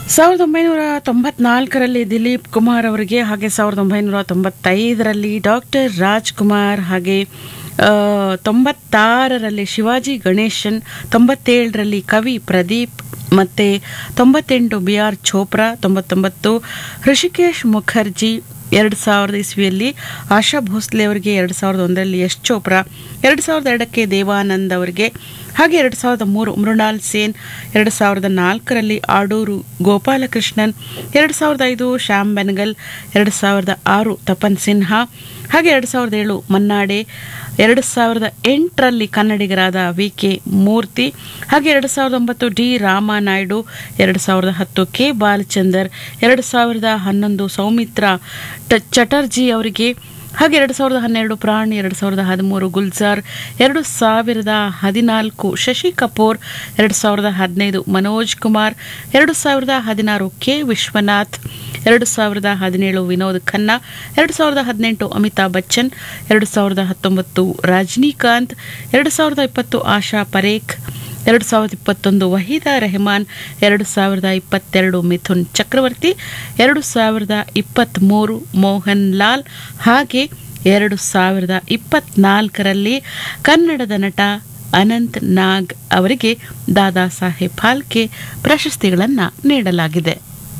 ಸಾವಿರದ ಒಂಬೈನೂರ ತೊಂಬತ್ನಾಲ್ಕರಲ್ಲಿ ದಿಲೀಪ್ ಕುಮಾರ್ ಅವರಿಗೆ ಹಾಗೆ ಸಾವಿರದ ಒಂಬೈನೂರ ತೊಂಬತ್ತೈದರಲ್ಲಿ ಡಾಕ್ಟರ್ ರಾಜ್ಕುಮಾರ್ ಹಾಗೆ ಆ, ತೊಂಬತ್ತಾರರಲ್ಲಿ ಶಿವಾಜಿ ಗಣೇಶನ್ ತೊಂಬತ್ತೇಳರಲ್ಲಿ ಕವಿ ಪ್ರದೀಪ್ ಮತ್ತು ತೊಂಬತ್ತೆಂಟು ಬಿ ಆರ್ ಚೋಪ್ರಾ ತೊಂಬತ್ತೊಂಬತ್ತು ಋಷಿಕೇಶ್ ಮುಖರ್ಜಿ ಎರಡು ಸಾವಿರದ ಇಸ್ವಿಯಲ್ಲಿ ಆಶಾ ಭೋಸ್ಲೆ ಅವರಿಗೆ ಎರಡು ಸಾವಿರದ ಒಂದರಲ್ಲಿ ಯಶ್ ಚೋಪ್ರಾ ಎರಡು ಸಾವಿರದ ಎರಡಕ್ಕೆ ದೇವಾನಂದ್ ಅವರಿಗೆ ಹಾಗೆ ಎರಡು ಸಾವಿರದ ಮೂರು ಮೃಣಾಲ್ ಸೇನ್ ಎರಡು ಸಾವಿರದ ನಾಲ್ಕರಲ್ಲಿ ಆಡೂರು ಗೋಪಾಲಕೃಷ್ಣನ್ ಎರಡು ಸಾವಿರದ ಐದು ಶ್ಯಾಮ್ ಬೆನಗಲ್ ಎರಡು ಸಾವಿರದ ಆರು ತಪನ್ ಸಿನ್ಹಾ ಹಾಗೆ ಎರಡು ಸಾವಿರದ ಏಳು ಮನ್ನಾಡೆ ಎರಡು ಸಾವಿರದ ಎಂಟರಲ್ಲಿ ಕನ್ನಡಿಗರಾದ ವಿ ಕೆ ಮೂರ್ತಿ ಹಾಗೆ ಎರಡು ಸಾವಿರದ ಒಂಬತ್ತು ಡಿ ರಾಮನಾಯ್ಡು ಎರಡು ಸಾವಿರದ ಹತ್ತು ಕೆ ಬಾಲಚಂದರ್ ಎರಡು ಸಾವಿರದ ಹನ್ನೊಂದು ಸೌಮಿತ್ರ ಟ- ಚಟರ್ಜಿ ಅವರಿಗೆ ಹಾಗೆ ಎರಡು ಸಾವಿರದ ಹನ್ನೆರಡು ಪ್ರಾಣ್ ಎರಡು ಸಾವಿರದ ಹದಿಮೂರು ಗುಲ್ಜಾರ್ ಎರಡು ಸಾವಿರದ ಹದಿನಾಲ್ಕು ಶಶಿ ಕಪೂರ್ ಎರಡು ಸಾವಿರದ ಹದಿನೈದು ಮನೋಜ್ ಕುಮಾರ್ ಎರಡು ಸಾವಿರದ ಹದಿನಾರು ಕೆ ವಿಶ್ವನಾಥ್ ಎರಡು ಸಾವಿರದ ಹದಿನೇಳು ವಿನೋದ್ ಖನ್ನಾ ಎರಡು ಸಾವಿರದ ಹದಿನೆಂಟು ಅಮಿತಾಬ್ ಬಚ್ಚನ್ ಎರಡು ಸಾವಿರದ ಹತ್ತೊಂಬತ್ತು ರಜನಿಕಾಂತ್ ಎರಡು ಸಾವಿರದ ಇಪ್ಪತ್ತು ಆಶಾ ಪರೇಖ್ ಎರಡು ಸಾವಿರದ ಇಪ್ಪತ್ತೊಂದು ವಹೀದಾ ರೆಹಮಾನ್ ಎರಡು ಸಾವಿರದ ಇಪ್ಪತ್ತೆರಡು ಮಿಥುನ್ ಚಕ್ರವರ್ತಿ ಎರಡು ಸಾವಿರದ ಇಪ್ಪತ್ತ್ಮೂರು ಮೋಹನ್ ಲಾಲ್ ಹಾಗೆ ಎರಡು ಸಾವಿರದ ಇಪ್ಪತ್ನಾಲ್ಕರಲ್ಲಿ ಕನ್ನಡದ ನಟ ಅನಂತ್ ನಾಗ್ ಅವರಿಗೆ ದಾದಾ ಸಾಹೇಬ್ ಫಾಲ್ಕೆ ಪ್ರಶಸ್ತಿಗಳನ್ನು ನೀಡಲಾಗಿದೆ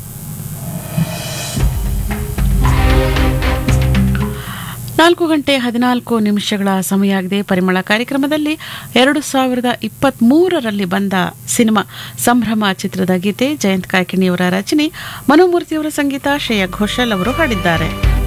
ನಾಲ್ಕು ಗಂಟೆ ಹದಿನಾಲ್ಕು ನಿಮಿಷಗಳ ಸಮಯ ಆಗಿದೆ ಪರಿಮಳ ಕಾರ್ಯಕ್ರಮದಲ್ಲಿ ಎರಡು ಸಾವಿರದ ಇಪ್ಪತ್ತ್ ಮೂರರಲ್ಲಿ ಬಂದ ಸಿನಿಮಾ ಸಂಭ್ರಮ ಚಿತ್ರದ ಗೀತೆ ಜಯಂತ್ ಕಾಯ್ಕಿಣಿಯವರ ರಚನೆ ಮನೋಮೂರ್ತಿಯವರ ಸಂಗೀತ ಶ್ರೇಯಾ ಘೋಷಾಲ್ ಅವರು ಹಾಡಿದ್ದಾರೆ